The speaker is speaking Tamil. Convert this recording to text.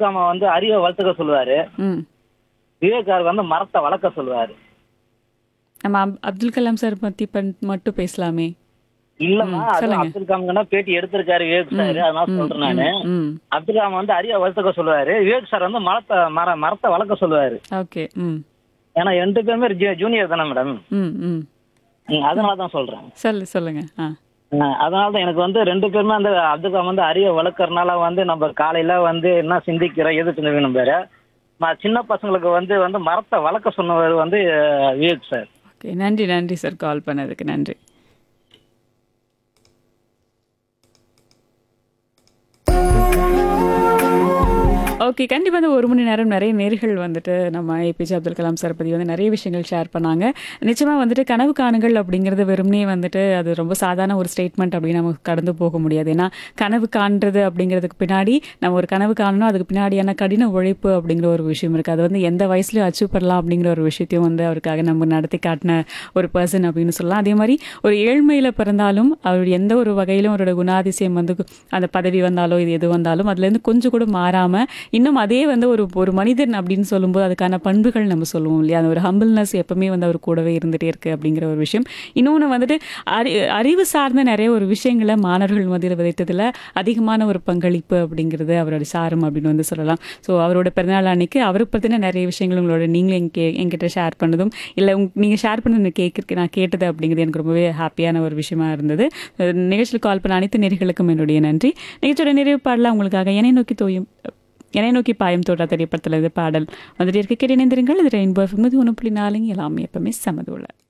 கலாம் வந்து அறிவை வளர்த்துக்க சொல்லுவாரு ம் விவேகார் வந்து மரத்தை வளர்க்க சொல்லுவாரு நம்ம அப்- அப்துல் கலாம் சார் பத்தி பண்- மட்டும் பேசலாமே இல்லம்மா ம், அது சொல்லுங்க. அப்துல் கலாம் பேட்டி எடுத்திருக்காரு விவேக் சார் அதனால ம், சொல்றேன் நானு ம் அப்துல் கலாம் வந்து அறிவை வளர்த்துக்க சொல்லுவாரு விவேக் சார் வந்து மரத்தை மர மரத்தை வளர்க்க சொல்லுவாரு ஓகே ம் ஏன்னா ரெண்டு பேருமே ஜூ- ஜூனியர் தானே மேடம் ம் ம் அதனால தான் சொல்றேன் சொல்லு சொல்லுங்க ஆ அஹ் அதனால தான் எனக்கு வந்து ரெண்டு பேருமே அந்த அப்துல் கலாம் வந்து அறிவை வளர்க்கறனால வந்து நம்ம காலையில வந்து என்ன சிந்திக்கிறோம் எது சிந்திக்கணும் பேரு ம- சின்ன பசங்களுக்கு வந்து வந்து மரத்தை வளர்க்க சொன்னவர் வந்து அஹ், விவேக் சார் ஓகே நன்றி நன்றி சார் கால் பண்ணதுக்கு நன்றி ஓகே கண்டிப்பாக இந்த ஒரு மணி நேரம் நிறைய நேர்கள் வந்துட்டு நம்ம ஏபிஜே அப்துல் கலாம் சார் பற்றி வந்து நிறைய விஷயங்கள் ஷேர் பண்ணாங்க நிச்சயமாக வந்துட்டு கனவு காணுங்கள் அப்படிங்கிறது வெறுமனே வந்துட்டு அது ரொம்ப சாதாரண ஒரு ஸ்டேட்மெண்ட் அப்படின்னு நம்ம கடந்து போக முடியாது ஏன்னா கனவு காண்றது அப்படிங்கிறதுக்கு பின்னாடி நம்ம ஒரு கனவு காணணும் அதுக்கு பின்னாடியான கடின உழைப்பு அப்படிங்கிற ஒரு விஷயம் இருக்குது அது வந்து எந்த வயசுலையும் அச்சீவ் பண்ணலாம் அப்படிங்கிற ஒரு விஷயத்தையும் வந்து அவருக்காக நம்ம நடத்தி காட்டின ஒரு பர்சன் அப்படின்னு சொல்லலாம் அதே மாதிரி ஒரு ஏழ்மையில் பிறந்தாலும் அவர் எந்த ஒரு வகையிலும் அவரோட குணாதிசயம் வந்து அந்த பதவி வந்தாலோ இது எது வந்தாலும் அதுலேருந்து கொஞ்சம் கூட மாறாமல் இன்னும் அதே வந்து ஒரு ஒரு மனிதன் அப்படின்னு சொல்லும்போது அதுக்கான பண்புகள் நம்ம சொல்லுவோம் இல்லையா அந்த ஒரு ஹம்பிள்னஸ் எப்பவுமே வந்து அவர் கூடவே இருந்துகிட்டே இருக்கு அப்படிங்கிற ஒரு விஷயம் இன்னொன்று வந்துட்டு அறி அறிவு சார்ந்த நிறைய ஒரு விஷயங்களை மாணவர்கள் மத்தியில் விதைத்ததில் அதிகமான ஒரு பங்களிப்பு அப்படிங்கிறது அவரோட சாரம் அப்படின்னு வந்து சொல்லலாம் ஸோ அவரோட பிறந்தநாள் அன்னைக்கு அவரை பற்றின நிறைய விஷயங்கள் உங்களோட நீங்களும் எங்கே என்கிட்ட ஷேர் பண்ணதும் இல்லை உங் நீங்கள் ஷேர் பண்ணது கேட்க நான் கேட்டது அப்படிங்கிறது எனக்கு ரொம்பவே ஹாப்பியான ஒரு விஷயமா இருந்தது அஹ் நிகழ்ச்சியில் கால் பண்ண அனைத்து நேர்களுக்கும் என்னுடைய நன்றி நிகழ்ச்சியோட நிறைவு பாடலாம் உங்களுக்காக என்னை நோக்கி தோயும் என்னை நோக்கி பாயம் தோட்டா திரைப்படத்தில் இது பாடல் வந்துட்டு இருக்க கேட்டு இணைந்திருங்கள் இது ரெயின்போ நூற்றி ஒன்று புள்ளி நாலுங்க எல்லாமே எப்பவுமே சமதுள்ள